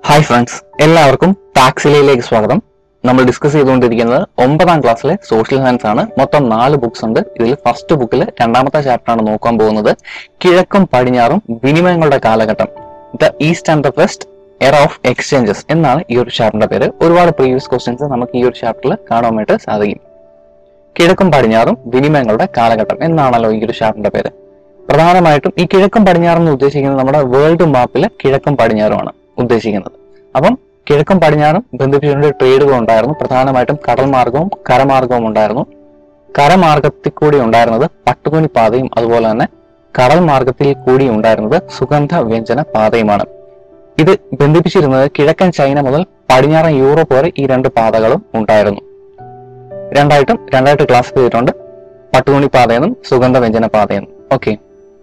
hi friends എല്ലാവർക്കും ടാക്സിലയിലേക്ക് സ്വാഗതം നമ്മൾ ഡിസ്കസ് ചെയ്തുകൊണ്ടിരിക്കുന്നത് ഒമ്പതാം ക്ലാസ്സിലെ സോഷ്യൽ സയൻസ് ആണ് മൊത്തം നാല് ബുക്സ് ഉണ്ട് ഇതിൽ ഫസ്റ്റ് ബുക്കിൽ രണ്ടാമത്തെ ചാപ്റ്റർ ആണ് നോക്കാൻ പോകുന്നത് കിഴക്കും പടിഞ്ഞാറും വിനിമയങ്ങളുടെ കാലഘട്ടം the east and the west era of exchanges എന്നാണ് ഈ ഒരു ചാപ്റ്ററിന്റെ പേര് ഒരുപാട് പ്രീവിയസ് ക്വസ്റ്റ്യൻസ് നമുക്ക് ഈ ഒരു ചാപ്റ്ററിൽ കാണാൻ വേണ്ടി സാധിക്കും കിഴക്കും പടിഞ്ഞാറും വിനിമയങ്ങളുടെ കാലഘട്ടം എന്നാണല്ലോ ഈ ഒരു ചാപ്റ്ററിന്റെ പേര് പ്രധാനമായിട്ടും ഈ കിഴക്കും പടിഞ്ഞാറും എന്ന് ഉദ്ദേശിക്കുന്നത് നമ്മുടെ വേൾഡ് മാപ്പിലെ കിഴക്കും പടിഞ്ഞാറുമാണ് ഉദ്ദേശിക്കുന്നത് അപ്പം കിഴക്കും പടിഞ്ഞാറും ബന്ധിപ്പിച്ചുകൊണ്ട് ട്രേഡുകൾ ഉണ്ടായിരുന്നു പ്രധാനമായിട്ടും കടൽ മാർഗവും കരമാർഗവും ഉണ്ടായിരുന്നു കരമാർഗത്തിൽ കൂടി ഉണ്ടായിരുന്നത് പട്ടുതുണി പാതയും അതുപോലെ തന്നെ കടൽ മാർഗത്തിൽ കൂടി ഉണ്ടായിരുന്നത് സുഗന്ധ വ്യഞ്ജന പാതയുമാണ് ഇത് ബന്ധിപ്പിച്ചിരുന്നത് കിഴക്കൻ ചൈന മുതൽ പടിഞ്ഞാറൻ യൂറോപ്പ് വരെ ഈ രണ്ട് പാതകളും ഉണ്ടായിരുന്നു രണ്ടായിട്ടും രണ്ടായിട്ട് ക്ലാസ് ചെയ്തിട്ടുണ്ട് പട്ടുതുണി പാതയെന്നും സുഗന്ധ വ്യഞ്ജന പാതയെന്നും ഓക്കെ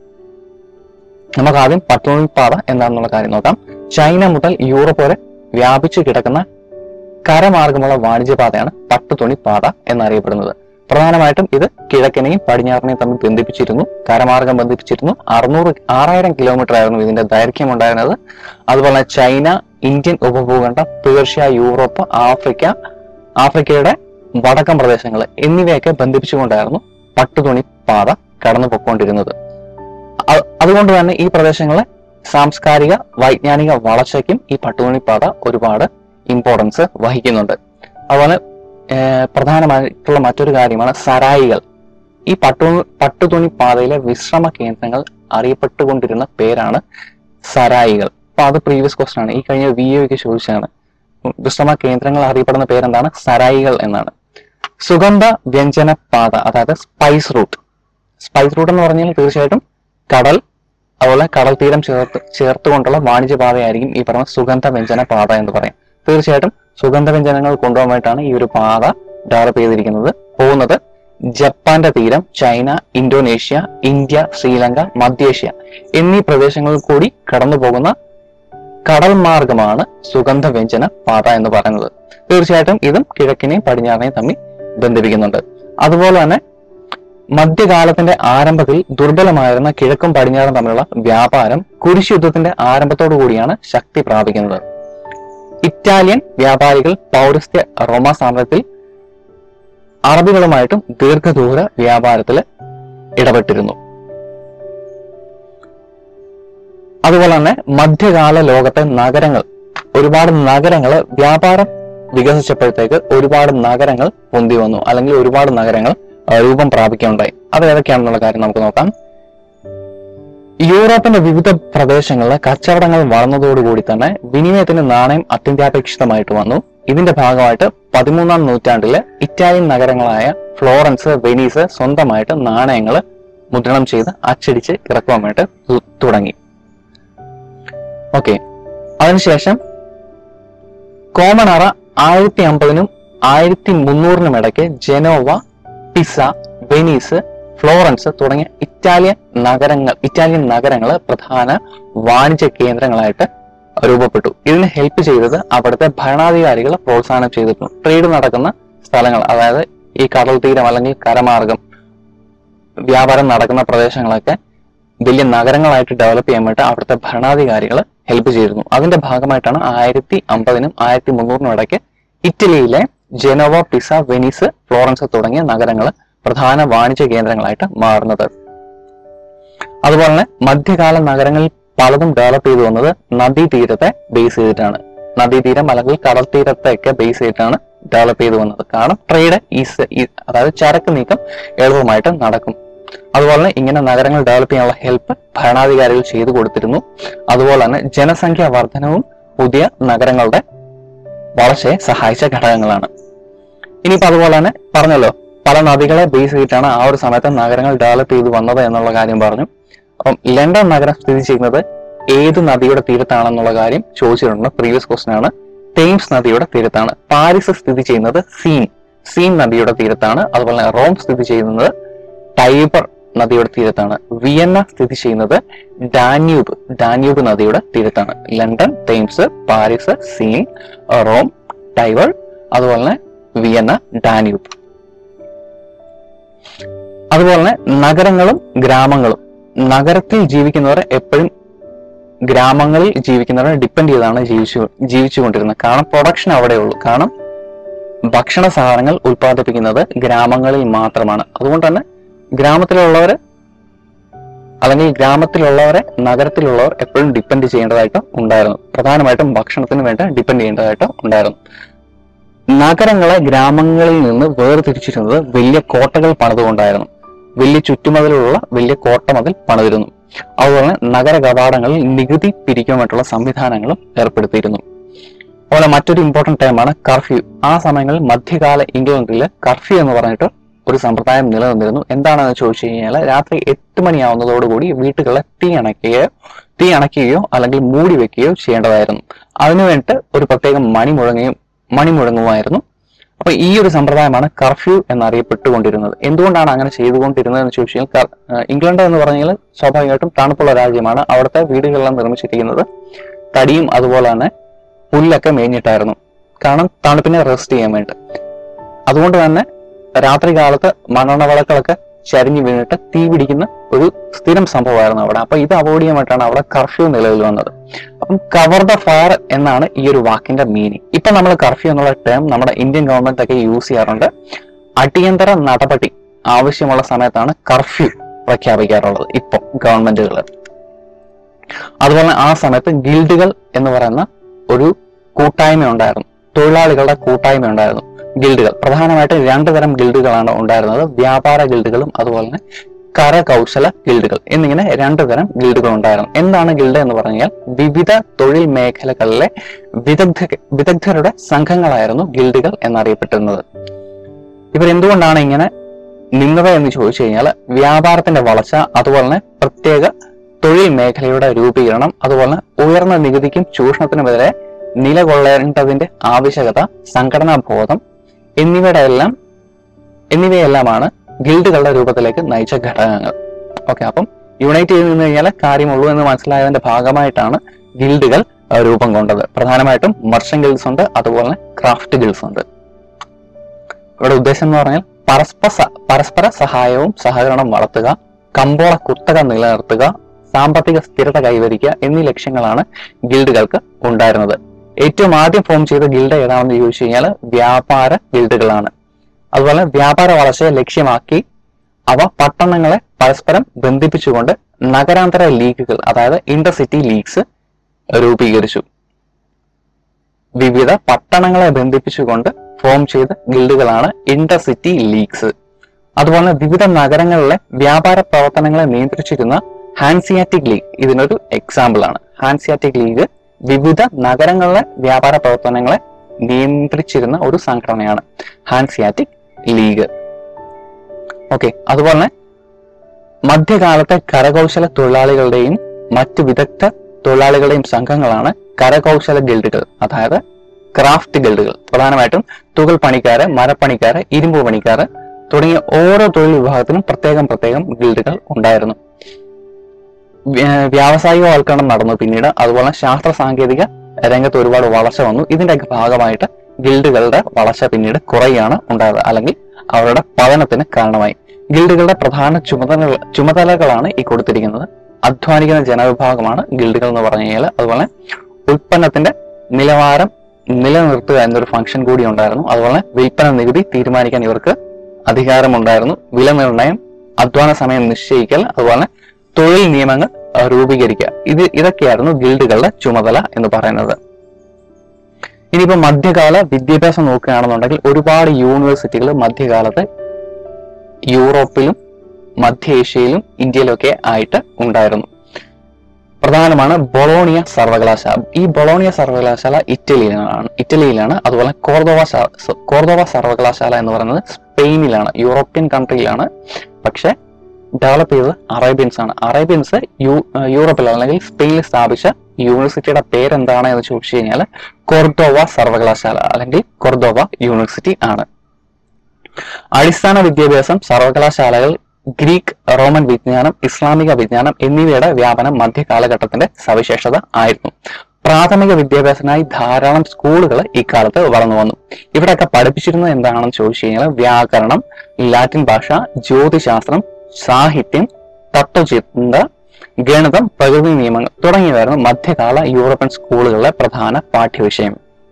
നമുക്ക് ആദ്യം പട്ടുതുണി പാത എന്താണെന്നുള്ള കാര്യം നോക്കാം ചൈന മുതൽ യൂറോപ്പ് വരെ വ്യാപിച്ചു കിടക്കുന്ന കരമാർഗമുള്ള വാണിജ്യപാതയാണ് പട്ടുതുണി പാത എന്നറിയപ്പെടുന്നത് പ്രധാനമായിട്ടും ഇത് കിഴക്കനെയും പടിഞ്ഞാറിനെയും തമ്മിൽ ബന്ധിപ്പിച്ചിരുന്നു കരമാർഗം ബന്ധിപ്പിച്ചിരുന്നു അറുന്നൂറ് ആറായിരം കിലോമീറ്റർ ആയിരുന്നു ഇതിന്റെ ദൈർഘ്യം ഉണ്ടായിരുന്നത് അതുപോലെ ചൈന ഇന്ത്യൻ ഉപഭൂഖണ്ഡം പേർഷ്യ യൂറോപ്പ് ആഫ്രിക്ക ആഫ്രിക്കയുടെ വടക്കൻ പ്രദേശങ്ങൾ എന്നിവയൊക്കെ ബന്ധിപ്പിച്ചുകൊണ്ടായിരുന്നു പട്ടുതുണി പാത കടന്നു പൊക്കോണ്ടിരുന്നത് അ- അതുകൊണ്ട് തന്നെ ഈ പ്രദേശങ്ങളെ സാംസ്കാരിക വൈജ്ഞാനിക വളർച്ചയ്ക്കും ഈ പട്ടുതുണിപ്പാത ഒരുപാട് ഇമ്പോർട്ടൻസ് വഹിക്കുന്നുണ്ട് അതുപോലെ ഏർ, പ്രധാനമായിട്ടുള്ള മറ്റൊരു കാര്യമാണ് സരായികൾ ഈ പട്ടു പട്ടുതുണി പാതയിലെ വിശ്രമ കേന്ദ്രങ്ങൾ അറിയപ്പെട്ടുകൊണ്ടിരുന്ന പേരാണ് സരായികൾ അപ്പൊ അത് പ്രീവിയസ് ക്വസ്റ്റൻ ആണ് ഈ കഴിഞ്ഞ വി എക്ക് ചോദിച്ചതാണ് വിശ്രമ കേന്ദ്രങ്ങൾ അറിയപ്പെടുന്ന പേരെന്താണ് സരായികൾ എന്നാണ് സുഗന്ധ വ്യഞ്ജന പാത അതായത് സ്പൈസ് റൂട്ട് സ്പൈസ് റൂട്ട് എന്ന് പറഞ്ഞാൽ തീർച്ചയായിട്ടും കടൽ അതുപോലെ കടൽ തീരം ചേർത്ത് ചേർത്തുകൊണ്ടുള്ള വാണിജ്യപാതയായിരിക്കും ഈ പറഞ്ഞ സുഗന്ധ വ്യഞ്ജന പാത എന്ന് പറയും തീർച്ചയായിട്ടും സുഗന്ധ വ്യഞ്ജനങ്ങൾ കൊണ്ടുപോകാനായിട്ടാണ് ഈ ഒരു പാത ഡെവലപ്പ് ചെയ്തിരിക്കുന്നത് പോകുന്നത് ജപ്പാന്റെ തീരം ചൈന ഇന്തോനേഷ്യ ഇന്ത്യ ശ്രീലങ്ക മധ്യേഷ്യ എന്നീ പ്രദേശങ്ങളിൽ കൂടി കടന്നു പോകുന്ന കടൽ മാർഗമാണ് സുഗന്ധ വ്യഞ്ജന പാത എന്ന് പറയുന്നത് തീർച്ചയായിട്ടും ഇതും കിഴക്കിനെയും പടിഞ്ഞാറിനെയും തമ്മിൽ ബന്ധിപ്പിക്കുന്നുണ്ട് അതുപോലെ തന്നെ മധ്യകാലത്തിന്റെ ആരംഭത്തിൽ ദുർബലമായിരുന്ന കിഴക്കും പടിഞ്ഞാറും തമ്മിലുള്ള വ്യാപാരം കുരിശ് യുദ്ധത്തിന്റെ ആരംഭത്തോടു കൂടിയാണ് ശക്തി പ്രാപിക്കുന്നത് ഇറ്റാലിയൻ വ്യാപാരികൾ പൗരസ്ത്യ റോമ സാമ്രാജ്യത്തിൽ അറബികളുമായിട്ടും ദീർഘദൂര വ്യാപാരത്തിൽ ഇടപെട്ടിരുന്നു അതുപോലെ തന്നെ മധ്യകാല ലോകത്തെ നഗരങ്ങൾ ഒരുപാട് നഗരങ്ങൾ വ്യാപാരം വികസിച്ചപ്പോഴത്തേക്ക് ഒരുപാട് നഗരങ്ങൾ പൊന്തി വന്നു അല്ലെങ്കിൽ ഒരുപാട് നഗരങ്ങൾ ആ, രൂപം പ്രാപിക്കുകയുണ്ടായി അത് ഏതൊക്കെയാണെന്നുള്ള കാര്യം നമുക്ക് നോക്കാം യൂറോപ്പിന്റെ വിവിധ പ്രദേശങ്ങളിലെ കച്ചവടങ്ങൾ വളർന്നതോടുകൂടി തന്നെ വിനിമയത്തിന് നാണയം അത്യന്താപേക്ഷിതമായിട്ട് വന്നു ഇതിന്റെ ഭാഗമായിട്ട് പതിമൂന്നാം നൂറ്റാണ്ടില് ഇറ്റാലിയൻ നഗരങ്ങളായ ഫ്ലോറൻസ് വെനീസ് സ്വന്തമായിട്ട് നാണയങ്ങൾ മുദ്രണം ചെയ്ത് അച്ചടിച്ച് ഇറക്കുവാൻ വേണ്ടി തു- തുടങ്ങി ഓക്കെ അതിനുശേഷം കോമൺ അറ ആയിരത്തി അമ്പതിനും ആയിരത്തി മുന്നൂറിനും ഇടയ്ക്ക് ജനോവ പിസ വെനീസ് ഫ്ലോറൻസ് തുടങ്ങിയ ഇറ്റാലിയൻ നഗരങ്ങൾ ഇറ്റാലിയൻ നഗരങ്ങൾ പ്രധാന വാണിജ്യ കേന്ദ്രങ്ങളായിട്ട് രൂപപ്പെട്ടു ഇതിന് ഹെൽപ്പ് ചെയ്തത് അവിടുത്തെ ഭരണാധികാരികൾ പ്രോത്സാഹനം ചെയ്തിരുന്നു ട്രേഡ് നടക്കുന്ന സ്ഥലങ്ങൾ അതായത് ഈ കടൽ തീരം അല്ലെങ്കിൽ കരമാർഗം വ്യാപാരം നടക്കുന്ന പ്രദേശങ്ങളൊക്കെ വലിയ നഗരങ്ങളായിട്ട് ഡെവലപ്പ് ചെയ്യാൻ വേണ്ടി അവിടുത്തെ ഭരണാധികാരികൾ ഹെൽപ്പ് ചെയ്തിരുന്നു അതിന്റെ ഭാഗമായിട്ടാണ് ആയിരത്തി അമ്പതിനും ആയിരത്തി മുന്നൂറിനും ഇടയ്ക്ക് ഇറ്റലിയിലെ ജനോവ പിസ വെനീസ് ഫ്ലോറൻസ് തുടങ്ങിയ നഗരങ്ങൾ പ്രധാന വാണിജ്യ കേന്ദ്രങ്ങളായിട്ട് മാറുന്നത് അതുപോലെ തന്നെ മധ്യകാല നഗരങ്ങളിൽ പലതും ഡെവലപ്പ് ചെയ്തു വന്നത് നദീതീരത്തെ ബേസ് ചെയ്തിട്ടാണ് നദീതീരം അല്ലെങ്കിൽ കടൽ തീരത്തെയൊക്കെ ബേസ് ചെയ്തിട്ടാണ് ഡെവലപ്പ് ചെയ്തു വന്നത് കാരണം ട്രേഡ് ഈസ് അതായത് ചരക്ക് നീക്കം എളുപ്പമായിട്ട് നടക്കും അതുപോലെ തന്നെ ഇങ്ങനെ നഗരങ്ങൾ ഡെവലപ്പ് ചെയ്യാനുള്ള ഹെൽപ്പ് ഭരണാധികാരികൾ ചെയ്തു കൊടുത്തിരുന്നു അതുപോലെ തന്നെ ജനസംഖ്യാ വർധനവും പുതിയ നഗരങ്ങളുടെ വളർച്ചയെ സഹായിച്ച ഘടകങ്ങളാണ് ഇനിയിപ്പോ അതുപോലെ തന്നെ പറഞ്ഞല്ലോ പല നദികളെ ബേസ് ചെയ്തിട്ടാണ് ആ ഒരു സമയത്ത് നഗരങ്ങൾ ഡെവലപ്പ് ചെയ്തു വന്നത് എന്നുള്ള കാര്യം പറഞ്ഞു അപ്പം ലണ്ടൻ നഗരം സ്ഥിതി ചെയ്യുന്നത് ഏത് നദിയുടെ തീരത്താണെന്നുള്ള കാര്യം ചോദിച്ചിട്ടുണ്ട് പ്രീവിയസ് ക്വസ്റ്റൻ ആണ് തേംസ് നദിയുടെ തീരത്താണ് പാരീസ് സ്ഥിതി ചെയ്യുന്നത് സീൻ സീൻ നദിയുടെ തീരത്താണ് അതുപോലെ തന്നെ റോം സ്ഥിതി ചെയ്യുന്നത് ടൈബർ നദിയുടെ തീരത്താണ് വിയന്ന സ്ഥിതി ചെയ്യുന്നത് ഡാന്യൂബ് ഡാന്യൂബ് നദിയുടെ തീരത്താണ് London Thames Paris Seine Rome Tiber അതുപോലെ തന്നെ വിയന്ന ഡാന്യൂബ് അതുപോലെ തന്നെ നഗരങ്ങളും ഗ്രാമങ്ങളും നഗരത്തിൽ ജീവിക്കുന്നവർ എപ്പോഴും ഗ്രാമങ്ങളിൽ ജീവിക്കുന്നവരെ ഡിപ്പെൻഡ് ചെയ്താണ് ജീവിച്ചു ജീവിച്ചുകൊണ്ടിരുന്നത് കാരണം പ്രൊഡക്ഷൻ അവിടെയുള്ളൂ കാരണം ഭക്ഷണ സാധനങ്ങൾ ഉൽപ്പാദിപ്പിക്കുന്നത് ഗ്രാമങ്ങളിൽ മാത്രമാണ് അതുകൊണ്ട് തന്നെ ഗ്രാമത്തിലുള്ളവർ അല്ലെങ്കിൽ ഗ്രാമത്തിലുള്ളവരെ നഗരത്തിലുള്ളവർ എപ്പോഴും ഡിപ്പെൻഡ് ചെയ്യേണ്ടതായിട്ട് ഉണ്ടായിരുന്നു പ്രധാനമായിട്ടും ഭക്ഷണത്തിന് വേണ്ടി ഡിപ്പെൻഡ് ചെയ്യേണ്ടതായിട്ട് ഉണ്ടായിരുന്നു നഗരങ്ങളെ ഗ്രാമങ്ങളിൽ നിന്ന് വേർതിരിച്ചിരുന്നത് വലിയ കോട്ടകൾ പണിതുകൊണ്ടായിരുന്നു വലിയ ചുറ്റുമതിലുള്ള വലിയ കോട്ട മതിൽ പണിതിരുന്നു അതുപോലെ നഗര കവാടങ്ങളിൽ നികുതി പിരിക്കുവാനായിട്ടുള്ള സംവിധാനങ്ങളും ഏർപ്പെടുത്തിയിരുന്നു അതുപോലെ മറ്റൊരു ഇമ്പോർട്ടന്റ് ടൈമാണ് കർഫ്യൂ ആ സമയങ്ങളിൽ മധ്യകാല ഇംഗ്ലണ്ടിൽ കർഫ്യൂ എന്ന് പറഞ്ഞിട്ട് ഒരു സമ്പ്രദായം നിലനിന്നിരുന്നു എന്താണെന്ന് ചോദിച്ചു കഴിഞ്ഞാൽ രാത്രി എട്ട് മണിയാവുന്നതോടുകൂടി വീട്ടുകളിലെ തീ അണയ്ക്കുകയോ തീ അണയ്ക്കുകയോ അല്ലെങ്കിൽ മൂടി വെക്കുകയോ ചെയ്യേണ്ടതായിരുന്നു അതിനുവേണ്ടി ഒരു പ്രത്യേകം മണി മുഴങ്ങുകയും മണി മുഴങ്ങുമായിരുന്നു അപ്പൊ ഈ ഒരു സമ്പ്രദായമാണ് കർഫ്യൂ എന്നറിയപ്പെട്ടുകൊണ്ടിരുന്നത് എന്തുകൊണ്ടാണ് അങ്ങനെ ചെയ്തുകൊണ്ടിരുന്നത് എന്ന് ചോദിച്ചു കഴിഞ്ഞാൽ കർ- ഏഹ് ഇംഗ്ലണ്ട് എന്ന് പറഞ്ഞാൽ സ്വാഭാവികമായിട്ടും തണുപ്പുള്ള രാജ്യമാണ് അവിടുത്തെ വീടുകളെല്ലാം നിർമ്മിച്ചിരിക്കുന്നത് തടിയും അതുപോലെ തന്നെ പുല്ലൊക്കെ മേഞ്ഞിട്ടായിരുന്നു കാരണം തണുപ്പിനെ റെസ്റ്റ് ചെയ്യാൻ വേണ്ടി അതുകൊണ്ട് തന്നെ രാത്രി കാലത്ത് മണ്ണെണ്ണ വിളക്കുകളൊക്കെ ചരിഞ്ഞു വീണിട്ട് തീ പിടിക്കുന്ന ഒരു സ്ഥിരം സംഭവമായിരുന്നു അവിടെ അപ്പൊ ഇത് അവോയ്ഡ് ചെയ്യാൻ വേണ്ടിയിട്ടാണ് അവിടെ കർഫ്യൂ നിലവിൽ വന്നത് അപ്പം കവർ ദ ഫയർ എന്നാണ് ഈ ഒരു വാക്കിന്റെ മീനിങ് ഇപ്പൊ നമ്മൾ കർഫ്യൂ എന്നുള്ള ടേം നമ്മുടെ ഇന്ത്യൻ ഗവൺമെന്റ് ഒക്കെ യൂസ് ചെയ്യാറുണ്ട് അടിയന്തര നടപടി ആവശ്യമുള്ള സമയത്താണ് കർഫ്യൂ പ്രഖ്യാപിക്കാറുള്ളത് ഇപ്പൊ ഗവൺമെന്റുകൾ അതുപോലെ ആ സമയത്ത് ഗിൽഡുകൾ എന്ന് പറയുന്ന ഒരു കൂട്ടായ്മ ഉണ്ടായിരുന്നു തൊഴിലാളികളുടെ കൂട്ടായ്മ ഉണ്ടായിരുന്നു ഗിൽഡുകൾ പ്രധാനമായിട്ടും രണ്ട് തരം ഗിൽഡുകളാണ് ഉണ്ടായിരുന്നത് വ്യാപാര ഗിൽഡുകളും അതുപോലെ തന്നെ കരകൗശല ഗിൽഡുകൾ എന്നിങ്ങനെ രണ്ട് തരം ഗിൽഡുകൾ ഉണ്ടായിരുന്നു എന്താണ് ഗിൽഡ് എന്ന് പറഞ്ഞാൽ വിവിധ തൊഴിൽ മേഖലകളിലെ വിദഗ്ധ വിദഗ്ധരുടെ സംഘങ്ങളായിരുന്നു ഗിൽഡുകൾ എന്നറിയപ്പെട്ടിരുന്നത് ഇവർ എന്തുകൊണ്ടാണ് ഇങ്ങനെ നിന്നത് എന്ന് ചോദിച്ചു കഴിഞ്ഞാൽ വ്യാപാരത്തിന്റെ വളർച്ച അതുപോലെ തന്നെ പ്രത്യേക തൊഴിൽ മേഖലയുടെ രൂപീകരണം അതുപോലെ തന്നെ ഉയർന്ന നികുതിക്കും ചൂഷണത്തിനുമെതിരെ നിലകൊള്ളേണ്ടതിന്റെ ആവശ്യകത സംഘടനാ ബോധം എന്നിവയുടെ എല്ലാം എന്നിവയെല്ലാമാണ് ഗിൽഡുകളുടെ രൂപത്തിലേക്ക് നയിച്ച ഘടകങ്ങൾ ഓക്കെ അപ്പം യുണൈറ്റ് ചെയ്ത് നിന്ന് കഴിഞ്ഞാൽ കാര്യമുള്ളൂ എന്ന് മനസ്സിലായതിന്റെ ഭാഗമായിട്ടാണ് ഗിൽഡുകൾ അഹ് രൂപം കൊണ്ടത് പ്രധാനമായിട്ടും മർച്ചന്റ് ഗിൽഡ്സ് ഉണ്ട് അതുപോലെ തന്നെ ക്രാഫ്റ്റ് ഗിൽഡ്സ് ഉണ്ട് ഇവിടെ ഉദ്ദേശം എന്ന് പറഞ്ഞാൽ പരസ്പര സ- പരസ്പര സഹായവും സഹകരണവും വളർത്തുക കമ്പോള കുത്തക നിലനിർത്തുക സാമ്പത്തിക സ്ഥിരത കൈവരിക്കുക എന്നീ ലക്ഷ്യങ്ങളാണ് ഗിൽഡുകൾക്ക് ഉണ്ടായിരുന്നത് ഏറ്റവും ആദ്യം ഫോം ചെയ്ത ഗിൽഡ് ഏതാണെന്ന് ചോദിച്ചു കഴിഞ്ഞാൽ വ്യാപാര ഗിൽഡുകളാണ് അതുപോലെ വ്യാപാര വളർച്ചയെ ലക്ഷ്യമാക്കി അവ പട്ടണങ്ങളെ പരസ്പരം ബന്ധിപ്പിച്ചുകൊണ്ട് നഗരാന്തര ലീഗുകൾ അതായത് ഇന്റർസിറ്റി ലീഗ്സ് രൂപീകരിച്ചു വിവിധ പട്ടണങ്ങളെ ബന്ധിപ്പിച്ചുകൊണ്ട് ഫോം ചെയ്ത ഗിൽഡുകളാണ് ഇന്റർസിറ്റി ലീഗ്സ് അതുപോലെ വിവിധ നഗരങ്ങളിലെ വ്യാപാര പ്രവർത്തനങ്ങളെ നിയന്ത്രിച്ചിരുന്ന ഹാൻസിയാറ്റിക് ലീഗ് ഇതിനൊരു എക്സാമ്പിൾ ആണ് ഹാൻസിയാറ്റിക് ലീഗ് വിവിധ നഗരങ്ങളിലെ വ്യാപാര പ്രവർത്തനങ്ങളെ നിയന്ത്രിച്ചിരുന്ന ഒരു സംഘടനയാണ് ഹാൻസിയാറ്റിക് ലീഗ് ഓക്കെ അതുപോലെ തന്നെ മധ്യകാലത്തെ കരകൗശല തൊഴിലാളികളുടെയും മറ്റ് വിദഗ്ധ തൊഴിലാളികളുടെയും സംഘങ്ങളാണ് കരകൗശല ഗിൽഡുകൾ അതായത് ക്രാഫ്റ്റ് ഗിൽഡുകൾ പ്രധാനമായിട്ടും തുകൽ പണിക്കാര് മരപ്പണിക്കാര് ഇരുമ്പ് പണിക്കാര് തുടങ്ങിയ ഓരോ തൊഴിൽ വിഭാഗത്തിനും പ്രത്യേകം പ്രത്യേകം ഗിൽഡുകൾ ഉണ്ടായിരുന്നു വ്യ- വ്യാവസായികവൽക്കരണം നടന്നു പിന്നീട് അതുപോലെ ശാസ്ത്ര സാങ്കേതിക രംഗത്ത് ഒരുപാട് വളർച്ച വന്നു ഇതിന്റെയൊക്കെ ഭാഗമായിട്ട് ഗിൽഡുകളുടെ വളർച്ച പിന്നീട് കുറയുകയാണ് ഉണ്ടായത് അല്ലെങ്കിൽ അവരുടെ പതനത്തിന് കാരണമായി ഗിൽഡുകളുടെ പ്രധാന ചുമതല ചുമതലകളാണ് ഈ കൊടുത്തിരിക്കുന്നത് അധ്വാനിക്കുന്ന ജനവിഭാഗമാണ് ഗിൽഡുകൾ എന്ന് പറഞ്ഞു കഴിഞ്ഞാൽ അതുപോലെ ഉൽപ്പന്നത്തിന്റെ നിലവാരം നിലനിർത്തുക എന്നൊരു ഫംഗ്ഷൻ കൂടി ഉണ്ടായിരുന്നു അതുപോലെ വിൽപ്പന നികുതി തീരുമാനിക്കാൻ ഇവർക്ക് അധികാരമുണ്ടായിരുന്നു വില നിർണ്ണയം അധ്വാന സമയം നിശ്ചയിക്കൽ അതുപോലെ തൊഴിൽ നിയമങ്ങൾ ആ, രൂപീകരിക്കുക ഇത് ഇതൊക്കെയായിരുന്നു ഗിൽഡുകളുടെ ചുമതല എന്ന് പറയുന്നത് ഇനിയിപ്പോ മധ്യകാല വിദ്യാഭ്യാസം നോക്കുകയാണെന്നുണ്ടെങ്കിൽ ഒരുപാട് യൂണിവേഴ്സിറ്റികൾ മധ്യകാലത്ത് യൂറോപ്പിലും മധ്യ ഏഷ്യയിലും ഇന്ത്യയിലൊക്കെ ആയിട്ട് ഉണ്ടായിരുന്നു പ്രധാനമാണ് ബൊളോണിയ സർവകലാശാല ഈ ബൊളോണിയ സർവകലാശാല ഇറ്റലിയിലാണ് ഇറ്റലിയിലാണ് അതുപോലെ കോർദോവ സ- സ- കോർദോവ സർവകലാശാല എന്ന് പറയുന്നത് സ്പെയിനിലാണ് യൂറോപ്യൻ കൺട്രിയിലാണ് പക്ഷെ ഡെവലപ്പ് ചെയ്തത് അറേബ്യൻസ് ആണ് അറേബ്യൻസ് യു യൂറോപ്പിൽ അല്ലെങ്കിൽ സ്പെയിനിൽ സ്ഥാപിച്ച യൂണിവേഴ്സിറ്റിയുടെ പേരെന്താണ് എന്ന് ചോദിച്ചു കഴിഞ്ഞാൽ കൊർദോവ സർവകലാശാല അല്ലെങ്കിൽ കൊർദോവ യൂണിവേഴ്സിറ്റി ആണ് അടിസ്ഥാന വിദ്യാഭ്യാസം സർവകലാശാലകൾ ഗ്രീക്ക് റോമൻ വിജ്ഞാനം ഇസ്ലാമിക വിജ്ഞാനം എന്നിവയുടെ വ്യാപനം മധ്യകാലഘട്ടത്തിന്റെ സവിശേഷത ആയിരുന്നു പ്രാഥമിക വിദ്യാഭ്യാസത്തിനായി ധാരാളം സ്കൂളുകൾ ഇക്കാലത്ത് വളർന്നു വന്നു ഇവിടെയൊക്കെ പഠിപ്പിച്ചിരുന്നത് എന്താണെന്ന് ചോദിച്ചു കഴിഞ്ഞാൽ വ്യാകരണം ലാറ്റിൻ ഭാഷ ജ്യോതിശാസ്ത്രം സാഹിത്യം തത്വചിന്ത ഗണിതം പ്രകൃതി നിയമങ്ങൾ തുടങ്ങിയവയായിരുന്നു മധ്യകാല യൂറോപ്യൻ സ്കൂളുകളിലെ പ്രധാന പാഠ്യവിഷയം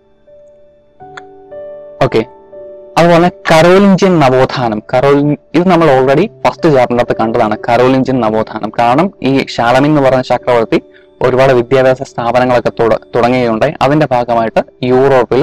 ഓക്കെ അതുപോലെ കരോലിഞ്ചിയൻ നവോത്ഥാനം കരോലിൻ ഇത് നമ്മൾ ഓൾറെഡി ഫസ്റ്റ് ചാപ്റ്ററിനകത്ത് കണ്ടതാണ് കരോലിഞ്ചിയൻ നവോത്ഥാനം കാരണം ഈ ഷാലമിൻ എന്ന് പറഞ്ഞ ചക്രവർത്തി ഒരുപാട് വിദ്യാഭ്യാസ സ്ഥാപനങ്ങളൊക്കെ തുട- തുടങ്ങുകയുണ്ടായി അതിന്റെ ഭാഗമായിട്ട് യൂറോപ്പിൽ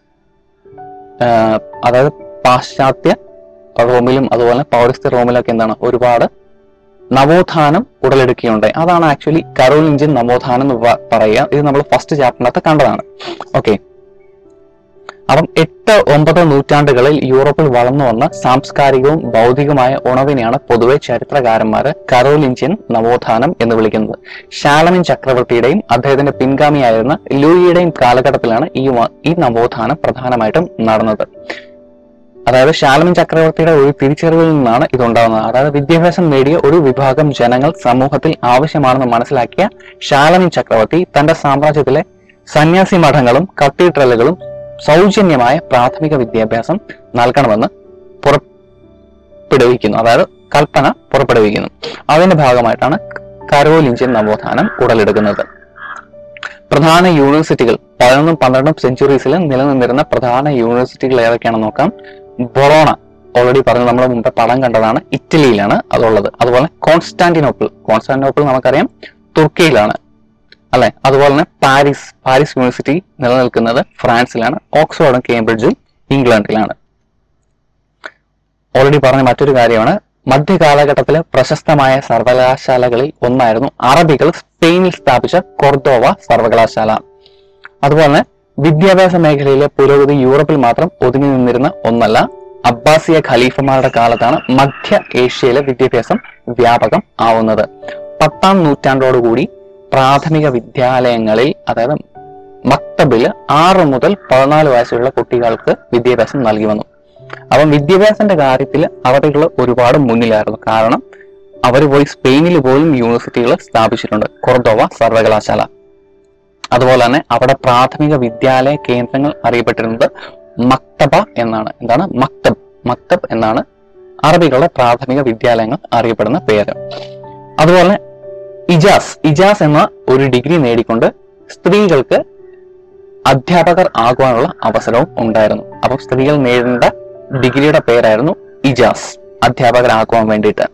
അതായത് പാശ്ചാത്യ റോമിലും അതുപോലെ പൗരസ്ത്യ റോമിലൊക്കെ എന്താണ് ഒരുപാട് നവോത്ഥാനം ഉടലെടുക്കുകയുണ്ടായി അതാണ് ആക്ച്വലി കരോലിഞ്ചിയൻ നവോത്ഥാനം എന്ന് പ- പറയുക ഇത് നമ്മൾ ഫസ്റ്റ് ചാപ്റ്ററിനകത്ത് കണ്ടതാണ് ഓക്കെ അപ്പം എട്ട് ഒമ്പത് നൂറ്റാണ്ടുകളിൽ യൂറോപ്പിൽ വളർന്നു വന്ന സാംസ്കാരികവും ഭൗതികമായ ഉണവിനെയാണ് പൊതുവെ ചരിത്രകാരന്മാര് കരോലിഞ്ചിയൻ നവോത്ഥാനം എന്ന് വിളിക്കുന്നത് ഷാലമിൻ ചക്രവർത്തിയുടെയും അദ്ദേഹത്തിന്റെ പിൻഗാമിയായിരുന്ന ലൂയിയുടെയും കാലഘട്ടത്തിലാണ് ഈ വ- ഈ നവോത്ഥാനം പ്രധാനമായിട്ടും നടന്നത് അതായത് ഷാലമിൻ ചക്രവർത്തിയുടെ ഒരു തിരിച്ചറിവിൽ നിന്നാണ് ഇതുണ്ടാകുന്നത് അതായത് വിദ്യാഭ്യാസം നേടിയ ഒരു വിഭാഗം ജനങ്ങൾ സമൂഹത്തിൽ ആവശ്യമാണെന്ന് മനസ്സിലാക്കിയ ഷാലമിൻ ചക്രവർത്തി തന്റെ സാമ്രാജ്യത്തിലെ സന്യാസി മഠങ്ങളും കത്തീഡ്രലുകളും സൗജന്യമായ പ്രാഥമിക വിദ്യാഭ്യാസം നൽകണമെന്ന് പുറപ്പെടുവിക്കുന്നു അതായത് കൽപ്പന പുറപ്പെടുവിക്കുന്നു അതിന്റെ ഭാഗമായിട്ടാണ് കരോലിഞ്ചിയൻ നവോത്ഥാനം ഉടലെടുക്കുന്നത് പ്രധാന യൂണിവേഴ്സിറ്റികൾ പതിനൊന്നും പന്ത്രണ്ടും സെഞ്ചുറീസിൽ നിലനിന്നിരുന്ന പ്രധാന യൂണിവേഴ്സിറ്റികൾ ഏതൊക്കെയാണെന്ന് നോക്കാം ബൊറോണ ഓൾറെഡി പറഞ്ഞു നമ്മൾ മുമ്പ് പടം കണ്ടതാണ് ഇറ്റലിയിലാണ് അതുള്ളത് അതുപോലെ കോൺസ്റ്റാന്റിനോപ്പിൾ കോൺസ്റ്റാന്റിനോപ്പിൾ നമുക്കറിയാം തുർക്കിയിലാണ് അല്ലെ അതുപോലെ തന്നെ പാരീസ് പാരീസ് യൂണിവേഴ്സിറ്റി നിലനിൽക്കുന്നത് ഫ്രാൻസിലാണ് ഓക്സ്ഫോർഡും കേംബ്രിഡ്ജും ഇംഗ്ലണ്ടിലാണ് ഓൾറെഡി പറഞ്ഞ മറ്റൊരു കാര്യമാണ് മധ്യകാലഘട്ടത്തിലെ പ്രശസ്തമായ സർവകലാശാലകളിൽ ഒന്നായിരുന്നു അറബികൾ സ്പെയിനിൽ സ്ഥാപിച്ച കൊർദോവ സർവകലാശാല അതുപോലെ തന്നെ വിദ്യാഭ്യാസ മേഖലയിലെ പുരോഗതി യൂറോപ്പിൽ മാത്രം ഒതുങ്ങി നിന്നിരുന്ന ഒന്നല്ല അബ്ബാസിയ ഖലീഫമാരുടെ കാലത്താണ് മധ്യ ഏഷ്യയിലെ വിദ്യാഭ്യാസം വ്യാപകം ആവുന്നത് പത്താം നൂറ്റാണ്ടോടുകൂടി പ്രാഥമിക വിദ്യാലയങ്ങളിൽ അതായത് മക്തബില് ആറ് മുതൽ പതിനാല് വയസ്സുള്ള കുട്ടികൾക്ക് വിദ്യാഭ്യാസം നൽകി വന്നു അപ്പം വിദ്യാഭ്യാസത്തിന്റെ കാര്യത്തിൽ അറബികൾ ഒരുപാട് മുന്നിലായിരുന്നു കാരണം അവർ പോയി സ്പെയിനിൽ പോലും യൂണിവേഴ്സിറ്റികൾ സ്ഥാപിച്ചിട്ടുണ്ട് കൊർദോവ സർവകലാശാല അതുപോലെ തന്നെ അവിടെ പ്രാഥമിക വിദ്യാലയ കേന്ദ്രങ്ങൾ അറിയപ്പെട്ടിരുന്നത് മക്തബ എന്നാണ് എന്താണ് മക്തബ് മക്തബ് എന്നാണ് അറബികളുടെ പ്രാഥമിക വിദ്യാലയങ്ങൾ അറിയപ്പെടുന്ന പേര് അതുപോലെ ഇജാസ് ഇജാസ് എന്ന ഒരു ഡിഗ്രി നേടിക്കൊണ്ട് സ്ത്രീകൾക്ക് അധ്യാപകർ ആകുവാനുള്ള അവസരവും ഉണ്ടായിരുന്നു അപ്പം സ്ത്രീകൾ നേടേണ്ട ഡിഗ്രിയുടെ പേരായിരുന്നു ഇജാസ് അധ്യാപകരാക്കുവാൻ വേണ്ടിയിട്ട്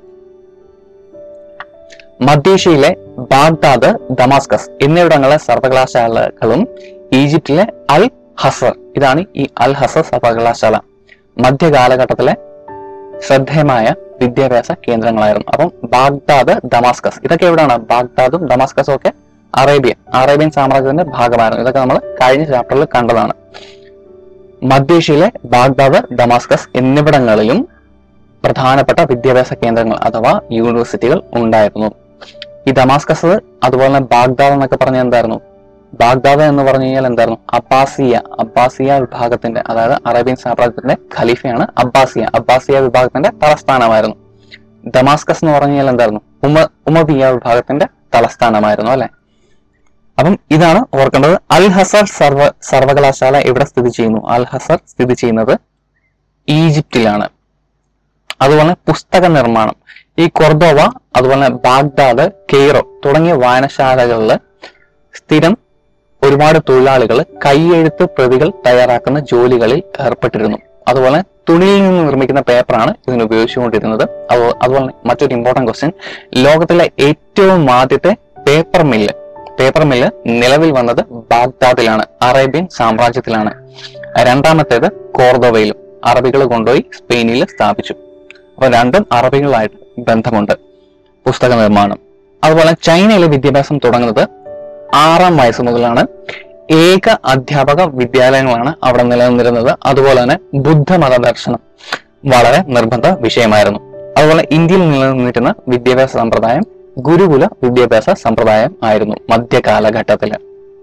മധ്യേഷ്യയിലെ ബാഗ്ദാദ് ദമാസ്കസ് എന്നിവിടങ്ങളിലെ സർവകലാശാലകളും ഈജിപ്തിലെ അൽ ഹസർ ഇതാണ് ഈ അൽ ഹസർ സർവകലാശാല മധ്യകാലഘട്ടത്തിലെ ശ്രദ്ധേയമായ വിദ്യാഭ്യാസ കേന്ദ്രങ്ങളായിരുന്നു അപ്പം ബാഗ്ദാദ് ദമാസ്കസ് ഇതൊക്കെ എവിടെയാണ് ബാഗ്ദാദും ദമാസ്കസും ഒക്കെ അറേബ്യൻ അറേബ്യൻ സാമ്രാജ്യത്തിന്റെ ഭാഗമായിരുന്നു ഇതൊക്കെ നമ്മൾ കഴിഞ്ഞ ചാപ്റ്ററിൽ കണ്ടതാണ് മധ്യേഷ്യയിലെ ബാഗ്ദാദ് ദമാസ്കസ് എന്നിവിടങ്ങളിലും പ്രധാനപ്പെട്ട വിദ്യാഭ്യാസ കേന്ദ്രങ്ങൾ അഥവാ യൂണിവേഴ്സിറ്റികൾ ഉണ്ടായിരുന്നു ഈ ദമാസ്കസ് അതുപോലെ തന്നെ ബാഗ്ദാദ് എന്നൊക്കെ പറഞ്ഞ എന്തായിരുന്നു ബാഗ്ദാദ് എന്ന് പറഞ്ഞു കഴിഞ്ഞാൽ എന്തായിരുന്നു അബ്ബാസിയ അബ്ബാസിയ വിഭാഗത്തിന്റെ അതായത് അറേബ്യൻ സാമ്രാജ്യത്തിന്റെ ഖലീഫയാണ് അബ്ബാസിയ അബ്ബാസിയ വിഭാഗത്തിന്റെ തലസ്ഥാനമായിരുന്നു ദമാസ്കസ് എന്ന് പറഞ്ഞു കഴിഞ്ഞാൽ എന്തായിരുന്നു ഉമ ഉമവിയ വിഭാഗത്തിന്റെ തലസ്ഥാനമായിരുന്നു അല്ലെ അപ്പം ഇതാണ് ഓർക്കേണ്ടത് അൽ ഹസർ സർവ സർവകലാശാല എവിടെ സ്ഥിതി ചെയ്യുന്നു അൽ ഹസർ സ്ഥിതി ചെയ്യുന്നത് ഈജിപ്തിലാണ് അതുപോലെ പുസ്തക നിർമ്മാണം ഈ കൊർദോവ അതുപോലെ ബാഗ്ദാദ് കെയ്റോ തുടങ്ങിയ വായനശാലകളിൽ സ്ഥിരം ഒരുപാട് തൊഴിലാളികൾ കൈയെഴുത്ത് പ്രതികൾ തയ്യാറാക്കുന്ന ജോലികളിൽ ഏർപ്പെട്ടിരുന്നു അതുപോലെ തുണിയിൽ നിന്ന് നിർമ്മിക്കുന്ന പേപ്പറാണ് ഇതിന് ഉപയോഗിച്ചുകൊണ്ടിരുന്നത് അതുപോലെ അതുപോലെ തന്നെ മറ്റൊരു ഇമ്പോർട്ടന്റ് ക്വസ്റ്റ്യൻ ലോകത്തിലെ ഏറ്റവും ആദ്യത്തെ പേപ്പർ മില്ല് പേപ്പർ മില്ല് നിലവിൽ വന്നത് ബാഗ്ദാദിലാണ് അറേബ്യൻ സാമ്രാജ്യത്തിലാണ് രണ്ടാമത്തേത് കോർദോവയിലും അറബികൾ കൊണ്ടുപോയി സ്പെയിനിൽ സ്ഥാപിച്ചു അപ്പൊ രണ്ടും അറബികളായിട്ട് ബന്ധമുണ്ട് പുസ്തക നിർമ്മാണം അതുപോലെ ചൈനയിലെ വിദ്യാഭ്യാസം തുടങ്ങുന്നത് ആറാം വയസ്സ് മുതലാണ് ഏക അധ്യാപക വിദ്യാലയങ്ങളാണ് അവിടെ നിലനിന്നിരുന്നത് അതുപോലെ തന്നെ ബുദ്ധമത ദർശനം വളരെ നിർബന്ധ വിഷയമായിരുന്നു അതുപോലെ ഇന്ത്യയിൽ നിലനിന്നിരുന്ന വിദ്യാഭ്യാസ സമ്പ്രദായം ഗുരുകുല വിദ്യാഭ്യാസ സമ്പ്രദായം ആയിരുന്നു മധ്യകാലഘട്ടത്തില്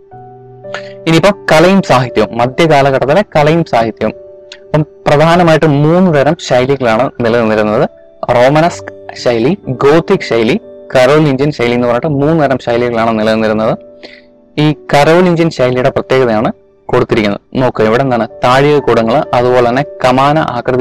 ഇനിയിപ്പം കലയും സാഹിത്യവും മധ്യകാലഘട്ടത്തിലെ കലയും സാഹിത്യവും അപ്പം പ്രധാനമായിട്ടും മൂന്ന് തരം ശൈലികളാണ് നിലനിന്നിരുന്നത് റോമനസ്ക് ശൈലി ഗോത്തിക് ശൈലി കരോലിഞ്ചിയൻ ശൈലി എന്ന് പറഞ്ഞിട്ട് മൂന്ന് തരം ശൈലികളാണ് നിലനിന്നിരുന്നത് ഈ കരോലിഞ്ചിയൻ ശൈലിയുടെ പ്രത്യേകതയാണ് കൊടുത്തിരിക്കുന്നത് നോക്കുക ഇവിടെ എന്താണ് താഴിക കൂടങ്ങൾ അതുപോലെ തന്നെ കമാന ആകൃതിയിലുള്ള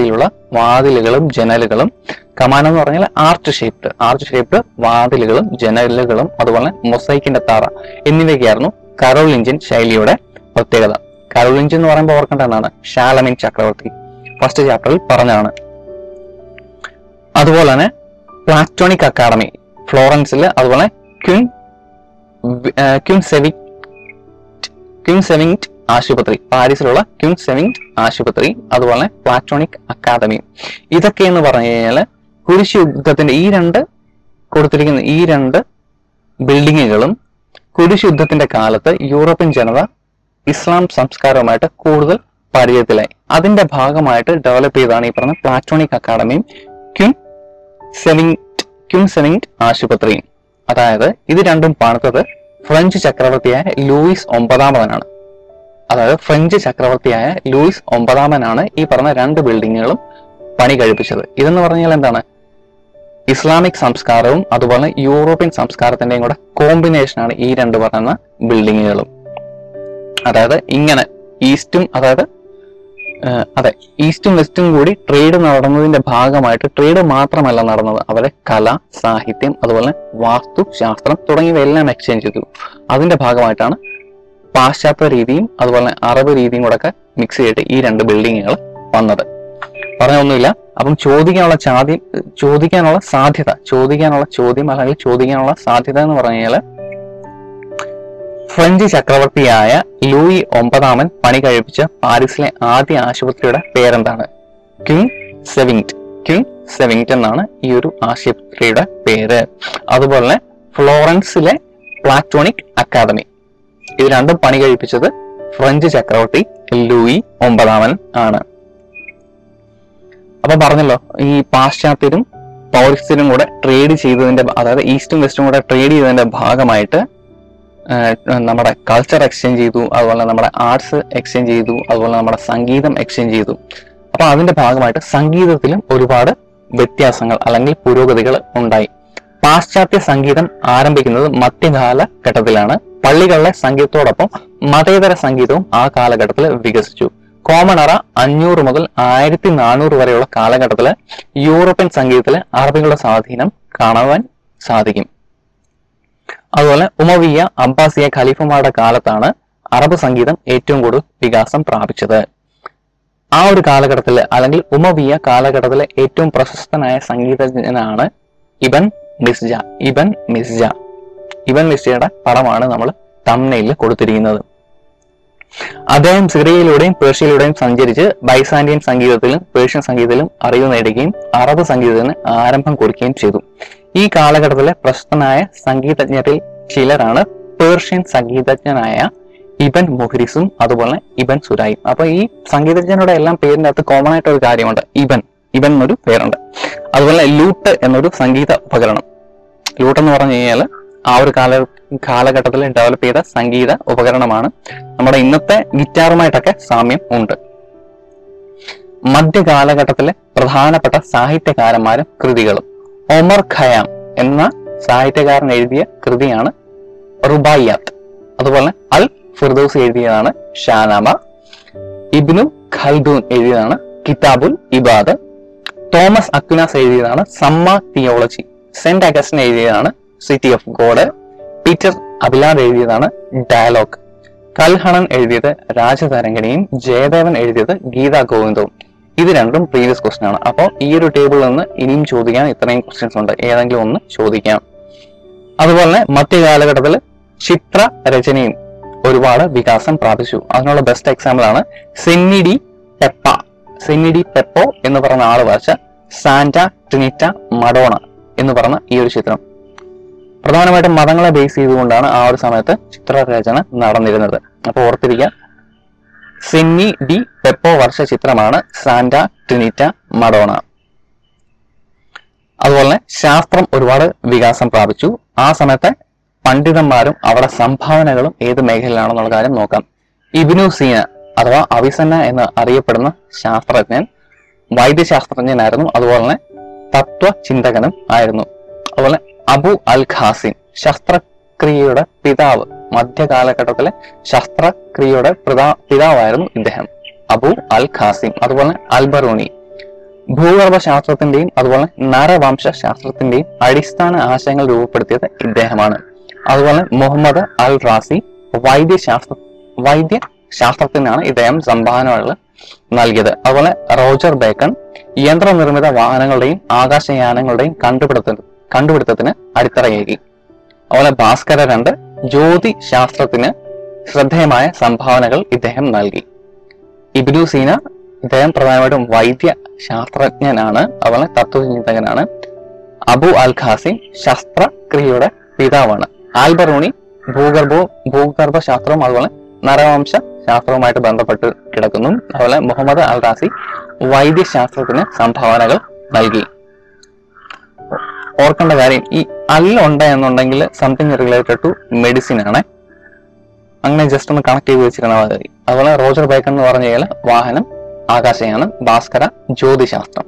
വാതിലുകളും ജനലുകളും കമാനം എന്ന് പറഞ്ഞാൽ ആർച്ച് ഷേപ്ഡ് ആർച്ച് ഷേപ്ഡ് വാതിലുകളും ജനലുകളും അതുപോലെ മൊസൈക്കിന്റെ തറ എന്നിവയൊക്കെയായിരുന്നു കരോളിഞ്ചൻ ശൈലിയുടെ പ്രത്യേകത കരോളിഞ്ചൻ എന്ന് പറയുമ്പോൾ ഓർക്കേണ്ട എന്താണ് ഷാലമിൻ ചക്രവർത്തി ഫസ്റ്റ് ചാപ്റ്ററിൽ പറഞ്ഞതാണ് അതുപോലെ തന്നെ പ്ലാറ്റോണിക് അക്കാഡമി ഫ്ലോറൻസിൽ അതുപോലെ ക്വിൻ ക്വിൻ സെവി ക്വിൻ സെവിങ്റ്റ് ആശുപത്രി പാരീസിലുള്ള ക്വിൻ സെവിങ്റ്റ് ആശുപത്രി അതുപോലെ പ്ലാറ്റോണിക് അക്കാദമി ഇതൊക്കെ എന്ന് പറഞ്ഞു കഴിഞ്ഞാൽ കുരിശ് യുദ്ധത്തിന്റെ ഈ രണ്ട് കൊടുത്തിരിക്കുന്ന ഈ രണ്ട് ബിൽഡിങ്ങുകളും കുരിശ് യുദ്ധത്തിന്റെ കാലത്ത് യൂറോപ്യൻ ജനത ഇസ്ലാം സംസ്കാരവുമായിട്ട് കൂടുതൽ പരിചയത്തിലായി അതിന്റെ ഭാഗമായിട്ട് ഡെവലപ്പ് ചെയ്താണ് ഈ പറഞ്ഞ പ്ലാറ്റോണിക് അക്കാഡമിയും ക്വിൻ സെവിങ്റ്റ് ക്വിൻ സെവിങ്റ്റ് ആശുപത്രിയും അതായത് ഇത് രണ്ടും പണിതത് ഫ്രഞ്ച് ചക്രവർത്തിയായ ലൂയിസ് ഒമ്പതാമനാണ് അതായത് ഫ്രഞ്ച് ചക്രവർത്തിയായ ലൂയിസ് ഒമ്പതാമനാണ് ഈ പറഞ്ഞ രണ്ട് ബിൽഡിങ്ങുകളും പണി കഴിപ്പിച്ചത് ഇതെന്ന് പറഞ്ഞാൽ എന്താണ് ഇസ്ലാമിക് സംസ്കാരവും അതുപോലെ യൂറോപ്യൻ സംസ്കാരത്തിന്റെയും കൂടെ കോമ്പിനേഷൻ ആണ് ഈ രണ്ട് പറയുന്ന ബിൽഡിങ്ങുകളും അതായത് ഇങ്ങനെ ഈസ്റ്റും അതായത് ആ, അതെ ഈസ്റ്റും വെസ്റ്റും കൂടി ട്രേഡ് നടന്നതിന്റെ ഭാഗമായിട്ട് ട്രേഡ് മാത്രമല്ല നടന്നത് അവരെ കല സാഹിത്യം അതുപോലെ വാസ്തു ശാസ്ത്രം തുടങ്ങിയവയെല്ലാം എക്സ്ചേഞ്ച് ചെയ്തു അതിന്റെ ഭാഗമായിട്ടാണ് പാശ്ചാത്യ രീതിയും അതുപോലെ അറബ് രീതിയും കൂടെ ഒക്കെ മിക്സ് ചെയ്തിട്ട് ഈ രണ്ട് ബിൽഡിങ്ങുകൾ വന്നത് പറഞ്ഞൊന്നുമില്ല അപ്പം ചോദിക്കാനുള്ള ചാദ്യം ചോദിക്കാനുള്ള സാധ്യത ചോദിക്കാനുള്ള ചോദ്യം അല്ലെങ്കിൽ ചോദിക്കാനുള്ള സാധ്യത എന്ന് പറഞ്ഞു കഴിഞ്ഞാൽ ഫ്രഞ്ച് ചക്രവർത്തിയായ ലൂയി ഒമ്പതാമൻ പണി കഴിപ്പിച്ച പാരീസിലെ ആദ്യ ആശുപത്രിയുടെ പേരെന്താണ് ക്വിൻ സെവിങ്റ്റ് ക്വിൻ സെവിങ്റ്റ് എന്നാണ് ഈ ഒരു ആശുപത്രിയുടെ പേര് അതുപോലെ ഫ്ലോറൻസിലെ പ്ലാറ്റോണിക് അക്കാദമി ഇത് രണ്ടും പണി കഴിപ്പിച്ചത് ഫ്രഞ്ച് ചക്രവർത്തി ലൂയി ഒമ്പതാമൻ ആണ് അപ്പൊ പറഞ്ഞല്ലോ ഈ പാശ്ചാത്യരും പൗരസ്ത്യരും കൂടെ ട്രേഡ് ചെയ്തതിന്റെ അതായത് ഈസ്റ്റും വെസ്റ്റും കൂടെ ട്രേഡ് ചെയ്തതിന്റെ ഭാഗമായിട്ട് ആഹ് നമ്മുടെ കൾച്ചർ എക്സ്ചേഞ്ച് ചെയ്തു അതുപോലെ നമ്മുടെ ആർട്സ് എക്സ്ചേഞ്ച് ചെയ്തു അതുപോലെ നമ്മുടെ സംഗീതം എക്സ്ചേഞ്ച് ചെയ്തു അപ്പൊ അതിന്റെ ഭാഗമായിട്ട് സംഗീതത്തിലും ഒരുപാട് വ്യത്യാസങ്ങൾ അല്ലെങ്കിൽ പുരോഗതികൾ ഉണ്ടായി പാശ്ചാത്യ സംഗീതം ആരംഭിക്കുന്നത് മധ്യകാല ഘട്ടത്തിലാണ് പള്ളികളിലെ സംഗീതത്തോടൊപ്പം മതേതര സംഗീതവും ആ കാലഘട്ടത്തിൽ വികസിച്ചു കോമൺ അറ അഞ്ഞൂറ് മുതൽ ആയിരത്തി നാനൂറ് വരെയുള്ള കാലഘട്ടത്തിൽ യൂറോപ്യൻ സംഗീതത്തിൽ അറബികളുടെ സ്വാധീനം കാണുവാൻ സാധിക്കും അതുപോലെ ഉമവിയ അബ്ബാസിയ ഖലീഫമാരുടെ കാലത്താണ് അറബ് സംഗീതം ഏറ്റവും കൂടുതൽ വികാസം പ്രാപിച്ചത് ആ ഒരു കാലഘട്ടത്തിൽ അല്ലെങ്കിൽ ഉമവിയ കാലഘട്ടത്തിലെ ഏറ്റവും പ്രശസ്തനായ സംഗീതജ്ഞനാണ് ഇബൻ മിസ്ജ ഇബൻ മിസ്ജ ഇബൻ മിസ്ജയുടെ പടമാണ് നമ്മൾ തമ്മനയിൽ കൊടുത്തിരിക്കുന്നത് അദ്ദേഹം സിറിയയിലൂടെയും പേർഷ്യയിലൂടെയും സഞ്ചരിച്ച് ബൈസാന്റിയൻ സംഗീതത്തിലും പേർഷ്യൻ സംഗീതത്തിലും അറിവ് നേടുകയും അറബ് സംഗീതത്തിന് ആരംഭം കുറിക്കുകയും ചെയ്തു ഈ കാലഘട്ടത്തിലെ പ്രശസ്തനായ സംഗീതജ്ഞരിൽ ചിലരാണ് പേർഷ്യൻ സംഗീതജ്ഞനായ ഇബൻ മുഹ്രിസും അതുപോലെ ഇബൻ സുരായും അപ്പൊ ഈ സംഗീതജ്ഞരുടെ എല്ലാം പേരിന്റെ അകത്ത് കോമൺ ആയിട്ട് ഒരു കാര്യമുണ്ട് ഇബൻ ഇബൻ എന്നൊരു പേരുണ്ട് അതുപോലെ ലൂട്ട് എന്നൊരു സംഗീത ഉപകരണം ലൂട്ട് എന്ന് പറഞ്ഞു കഴിഞ്ഞാൽ ആ ഒരു കാല കാലഘട്ടത്തിൽ ഡെവലപ്പ് ചെയ്ത സംഗീത ഉപകരണമാണ് നമ്മുടെ ഇന്നത്തെ ഗിറ്റാറുമായിട്ടൊക്കെ സാമ്യം ഉണ്ട് മധ്യകാലഘട്ടത്തിലെ പ്രധാനപ്പെട്ട സാഹിത്യകാരന്മാരും കൃതികളും ഒമർ ഖയാം എന്ന സാഹിത്യകാരൻ എഴുതിയ കൃതിയാണ് റുബായിയാത്ത് അതുപോലെ അൽ ഫിർദൌസ് എഴുതിയതാണ് ഷാനാമ ഇബ്നു ഖൽദൂൻ എഴുതിയതാണ് കിതാബുൽ ഇബാദ് തോമസ് അക്വിനാസ് എഴുതിയതാണ് സമ്മ തിയോളജി സെന്റ് അഗസ്റ്റിൻ എഴുതിയതാണ് city of God Peter Abelard എഴുതിയതാണ് ഡയലോഗ് കൽഹണൻ എഴുതിയത് രാജതരംഗിണിയും ജയദേവൻ എഴുതിയത് ഗീതാ ഗോവിന്ദവും ഇത് രണ്ടും പ്രീവിയസ് ക്വസ്റ്റ്യൻ ആണ് അപ്പോൾ ഈ ഒരു ടേബിളിൽ നിന്ന് ഇനിയും ചോദിക്കാൻ ഇത്രയും ക്വസ്റ്റ്യൻസ് ഉണ്ട് ഏതെങ്കിലും ഒന്ന് ചോദിക്കാം അതുപോലെ തന്നെ മധ്യകാലഘട്ടത്തിൽ ചിത്ര രചനയും ഒരുപാട് വികാസം പ്രാപിച്ചു അതിനുള്ള ബെസ്റ്റ് എക്സാമ്പിൾ ആണ് സെന്നിഡി പെപ്പ സെന്നിഡി പെപ്പോ എന്ന് പറയുന്ന ആള് വരച്ച സാന്റ ട്രിനിറ്റ മഡോണ എന്ന് പറഞ്ഞ ഈ ഒരു ചിത്രം പ്രധാനമായിട്ടും മതങ്ങളെ ബേസ് ചെയ്തുകൊണ്ടാണ് ആ ഒരു സമയത്ത് ചിത്രരചന നടന്നിരുന്നത് അപ്പോൾ ഓർത്തിരിക്കുക സെന്നി ഡി പെപ്പോ വർഷ ചിത്രമാണ് സാന്റ ട്രിനിറ്റ മഡോണ അതുപോലെ തന്നെ ശാസ്ത്രം ഒരുപാട് വികാസം പ്രാപിച്ചു ആ സമയത്തെ പണ്ഡിതന്മാരും അവരുടെ സംഭാവനകളും ഏത് മേഖലയിലാണെന്നുള്ള കാര്യം നോക്കാം ഇബിനു സീന അഥവാ അവിസന്ന എന്ന് അറിയപ്പെടുന്ന ശാസ്ത്രജ്ഞൻ വൈദ്യശാസ്ത്രജ്ഞനായിരുന്നു അതുപോലെ തന്നെ തത്വചിന്തകനും ആയിരുന്നു അതുപോലെ അബു അൽ ഖാസിം ശസ്ത്രക്രിയയുടെ പിതാവ് മധ്യകാലഘട്ടത്തിലെ ശസ്ത്രക്രിയയുടെ പിതാ പിതാവായിരുന്നു ഇദ്ദേഹം അബു അൽ ഖാസിം അതുപോലെ അൽബറൂണി ഭൂഗർഭ ശാസ്ത്രത്തിന്റെയും അതുപോലെ നരവംശ ശാസ്ത്രത്തിന്റെയും അടിസ്ഥാന ആശയങ്ങൾ രൂപപ്പെടുത്തിയത് ഇദ്ദേഹമാണ് അതുപോലെ മുഹമ്മദ് അൽ റാസി വൈദ്യശാസ്ത്ര വൈദ്യ ശാസ്ത്രത്തിനാണ് ഇദ്ദേഹം സംഭാവനകൾ നൽകിയത് അതുപോലെ റോജർ ബേക്കൺ യന്ത്രനിർമ്മിത വാഹനങ്ങളുടെയും ആകാശയാനങ്ങളുടെയും കണ്ടുപിടുത്ത കണ്ടുപിടുത്തത്തിന് അടിത്തറയേകി അതുപോലെ ഭാസ്കര രണ്ട് ജ്യോതി ശാസ്ത്രത്തിന് ശ്രദ്ധേയമായ സംഭാവനകൾ ഇദ്ദേഹം നൽകി ഇബ്നു സീന ഇദ്ദേഹം പ്രധാനമായിട്ടും വൈദ്യ ശാസ്ത്രജ്ഞനാണ് അതുപോലെ തത്വചിന്തകനാണ് അബു അൽ ഖാസിം ശസ്ത്രക്രിയയുടെ പിതാവാണ് ആൽബറൂണി ഭൂഗർഭവും ഭൂഗർഭ ശാസ്ത്രവും അതുപോലെ നരവംശ ശാസ്ത്രവുമായിട്ട് ബന്ധപ്പെട്ട് കിടക്കുന്നു അതുപോലെ മുഹമ്മദ് അൽ റാസി വൈദ്യശാസ്ത്രത്തിന് സംഭാവനകൾ നൽകി ഓർക്കേണ്ട കാര്യം ഈ അല്ലുണ്ട് എന്നുണ്ടെങ്കിൽ സംതിങ് റിലേറ്റഡ് ടു മെഡിസിൻ ആണ് അങ്ങനെ ജസ്റ്റ് ഒന്ന് കണക്ട് ചെയ്ത് വെച്ചിരുന്നാൽ മതി അതുപോലെ റോജർ ബേക്കൺ എന്ന് പറഞ്ഞു കഴിഞ്ഞാൽ വാഹനം ആകാശയാനം ഭാസ്കര ജ്യോതിശാസ്ത്രം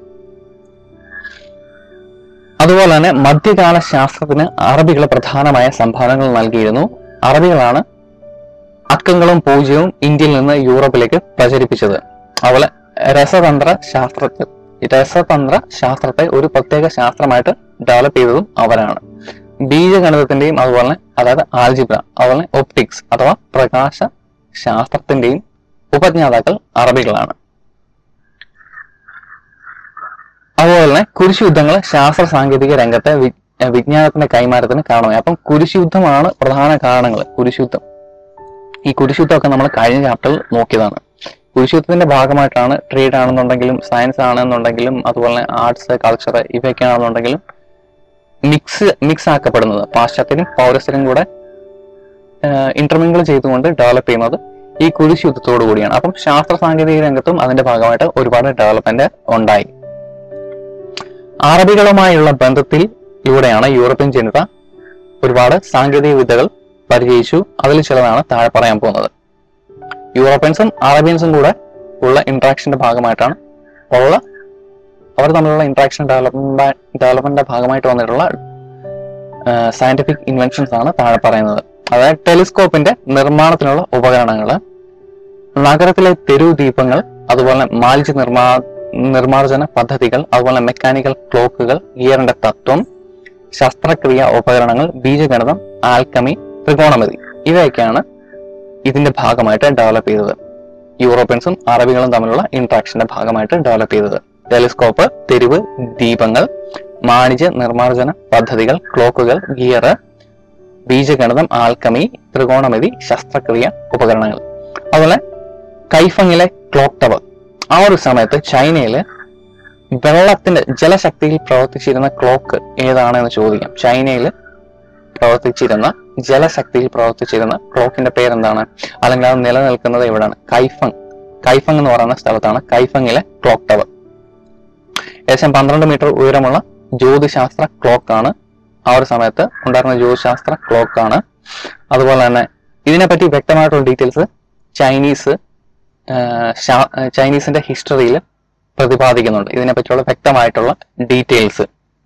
അതുപോലെ തന്നെ മധ്യകാല ശാസ്ത്രത്തിന് അറബികൾ പ്രധാനമായ സംഭാവനകൾ നൽകിയിരുന്നു അറബികളാണ് അക്കങ്ങളും പൂജ്യവും ഇന്ത്യയിൽ നിന്ന് യൂറോപ്പിലേക്ക് പ്രചരിപ്പിച്ചത് അതുപോലെ രസതന്ത്ര ശാസ്ത്രത്തിൽ രസതന്ത്ര ശാസ്ത്രത്തെ ഒരു പ്രത്യേക ശാസ്ത്രമായിട്ട് ഡെവലപ്പ് ചെയ്തതും അവരാണ് ബീജഗണിതത്തിന്റെയും അതുപോലെ അതായത് ആൽജിബ്ര അതുപോലെ ഒപ്റ്റിക്സ് അഥവാ പ്രകാശ ശാസ്ത്രത്തിന്റെയും ഉപജ്ഞാതാക്കൾ അറബികളാണ് അതുപോലെ തന്നെ കുരിശുയുദ്ധങ്ങൾ ശാസ്ത്ര സാങ്കേതിക രംഗത്തെ വി- ഏർ വിജ്ഞാനത്തിന്റെ കൈമാറ്റത്തിന് കാരണമായി അപ്പം കുരിശുയുദ്ധമാണ് പ്രധാന കാരണങ്ങൾ കുരിശുയുദ്ധം ഈ കുരിശുദ്ധമൊക്കെ നമ്മൾ കഴിഞ്ഞ ചാപ്റ്ററിൽ നോക്കിയതാണ് കുരിശുദ്ധത്തിന്റെ ഭാഗമായിട്ടാണ് ട്രേഡ് ആണെന്നുണ്ടെങ്കിലും സയൻസ് ആണെന്നുണ്ടെങ്കിലും അതുപോലെ ആർട്സ് കൾച്ചർ ഇവയൊക്കെ ആണെന്നുണ്ടെങ്കിലും മിക്സ് മിക്സ് ആക്കപ്പെടുന്നത് പാശ്ചാത്യരും പൗരസ്ത്യരും കൂടെ ഇന്റർമിങ്കിൾ ചെയ്തുകൊണ്ട് ഡെവലപ്പ് ചെയ്യുന്നത് ഈ കുരിശുദ്ധത്തോടു കൂടിയാണ് അപ്പം ശാസ്ത്ര സാങ്കേതിക രംഗത്തും അതിന്റെ ഭാഗമായിട്ട് ഒരുപാട് ഡെവലപ്മെന്റ് ഉണ്ടായി അറബികളുമായുള്ള ബന്ധത്തിലൂടെയാണ് യൂറോപ്യൻ ജനത ഒരുപാട് സാങ്കേതിക വിദ്യകൾ പരിചയിച്ചു അതിൽ ചിലതാണ് താഴെ പറയാൻ പോകുന്നത് യൂറോപ്യൻസും അറേബ്യൻസും കൂടെ ഉള്ള ഇന്ററാക്ഷന്റെ ഭാഗമായിട്ടാണ് ഉള്ള അവർ തമ്മിലുള്ള ഇന്ററാക്ഷൻ ഡെവലപ്മെന്റ് ഡെവലപ്മെന്റിന്റെ ഭാഗമായിട്ട് വന്നിട്ടുള്ള സയന്റിഫിക് ഇൻവെൻഷൻസ് ആണ് താഴെ പറയുന്നത് അതായത് ടെലിസ്കോപ്പിന്റെ നിർമ്മാണത്തിനുള്ള ഉപകരണങ്ങൾ നഗരത്തിലെ തെരുവ് ദീപങ്ങൾ അതുപോലെ മാലിന്യ നിർമ്മാ നിർമ്മാർജ്ജന പദ്ധതികൾ അതുപോലെ മെക്കാനിക്കൽ ക്ലോക്കുകൾ ഗിയറിന്റെ തത്വം ശസ്ത്രക്രിയ ഉപകരണങ്ങൾ ബീജഗണിതം ആൽക്കമി ത്രികോണമിതി ഇവയൊക്കെയാണ് ഇതിന്റെ ഭാഗമായിട്ട് ഡെവലപ്പ് ചെയ്തത് യൂറോപ്യൻസും അറബികളും തമ്മിലുള്ള ഇന്ററാക്ഷന്റെ ഭാഗമായിട്ട് ഡെവലപ്പ് ചെയ്തത് ടെലിസ്കോപ്പ് തെരുവ് ദീപങ്ങൾ വാണിജ്യ നിർമ്മാർജ്ജന പദ്ധതികൾ ക്ലോക്കുകൾ ഗിയർ ബീജഗണിതം ആൽക്കമി ത്രികോണമിതി ശസ്ത്രക്രിയ ഉപകരണങ്ങൾ അതുപോലെ കൈഫങ്ങിലെ ക്ലോക്ക് ടവർ ആ ഒരു സമയത്ത് ചൈനയില് വെള്ളത്തിന്റെ ജലശക്തിയിൽ പ്രവർത്തിച്ചിരുന്ന ക്ലോക്ക് ഏതാണെന്ന് ചോദിക്കാം ചൈനയിൽ പ്രവർത്തിച്ചിരുന്ന ജലശക്തിയിൽ പ്രവർത്തിച്ചിരുന്ന ക്ലോക്കിന്റെ പേരെന്താണ് അല്ലെങ്കിൽ അത് നിലനിൽക്കുന്നത് എവിടെയാണ് കൈഫങ് കൈഫങ് എന്ന് പറയുന്ന സ്ഥലത്താണ് കൈഫങ്ങിലെ ക്ലോക്ക് ടവർ ഏകദേശം പന്ത്രണ്ട് മീറ്റർ ഉയരമുള്ള ജ്യോതിശാസ്ത്ര ക്ലോക്ക് ആണ് ആ ഒരു സമയത്ത് ഉണ്ടായിരുന്ന ജ്യോതിശാസ്ത്ര ക്ലോക്ക് ആണ് അതുപോലെ തന്നെ ഇതിനെപ്പറ്റി വ്യക്തമായിട്ടുള്ള ഡീറ്റെയിൽസ് ചൈനീസ് ആഹ് ശാ- ചൈനീസിന്റെ ഹിസ്റ്ററിയിൽ പ്രതിപാദിക്കുന്നുണ്ട് ഇതിനെപ്പറ്റിയുള്ള വ്യക്തമായിട്ടുള്ള ഡീറ്റെയിൽസ്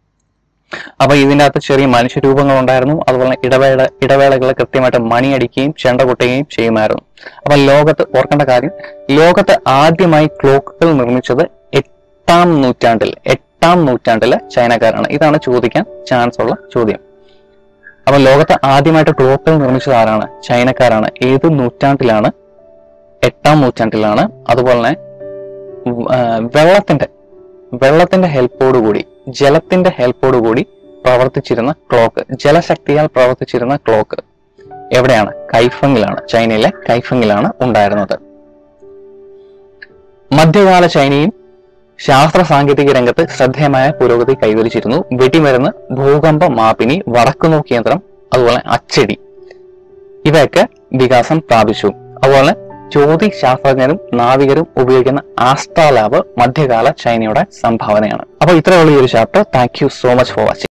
അപ്പൊ ഇതിന്റെ അകത്ത് ചെറിയ മനുഷ്യരൂപങ്ങൾ ഉണ്ടായിരുന്നു അതുപോലെ ഇടവേള ഇടവേളകൾ കൃത്യമായിട്ട് മണിയടിക്കുകയും ചെണ്ട കൊട്ടുകയും ചെയ്യുമായിരുന്നു അപ്പൊ ലോകത്ത് ഓർക്കേണ്ട കാര്യം ലോകത്ത് ആദ്യമായി ക്ലോക്കുകൾ നിർമ്മിച്ചത് എട്ടാം നൂറ്റാണ്ടിൽ എട്ടാം നൂറ്റാണ്ടിലെ ചൈനക്കാരാണ് ഇതാണ് ചോദിക്കാൻ ചാൻസ് ഉള്ള ചോദ്യം അപ്പൊ ലോകത്ത് ആദ്യമായിട്ട് ക്ലോക്കുകൾ നിർമ്മിച്ചത് ആരാണ് ചൈനക്കാരാണ് ഏത് നൂറ്റാണ്ടിലാണ് എട്ടാം നൂറ്റാണ്ടിലാണ് അതുപോലെ തന്നെ ഉം, ആ, വെള്ളത്തിന്റെ വെള്ളത്തിന്റെ ഹെൽപ്പോടുകൂടി ജലത്തിന്റെ ഹെൽപ്പോടുകൂടി പ്രവർത്തിച്ചിരുന്ന ക്ലോക്ക് ജലശക്തിയാൽ പ്രവർത്തിച്ചിരുന്ന ക്ലോക്ക് എവിടെയാണ് കൈഫങ്ങിലാണ് ചൈനയിലെ കൈഫങ്ങിലാണ് ഉണ്ടായിരുന്നത് മധ്യകാല ചൈനയും ശാസ്ത്ര സാങ്കേതിക രംഗത്ത് ശ്രദ്ധേയമായ പുരോഗതി കൈവരിച്ചിരുന്നു വെടിമരുന്ന് ഭൂകമ്പ മാപിനി വടക്കുനോക്ക് യന്ത്രം അതുപോലെ അച്ചടി ഇവയൊക്കെ വികാസം പ്രാപിച്ചു അതുപോലെ ജ്യോതി ശാസ്ത്രജ്ഞരും നാവികരും ഉപയോഗിക്കുന്ന ആസ്ട്രാ ലാബ് മധ്യകാല ചൈനയുടെ സംഭാവനയാണ് അപ്പൊ ഇത്രയുള്ള ഈ ഒരു chapter thank you so much for watching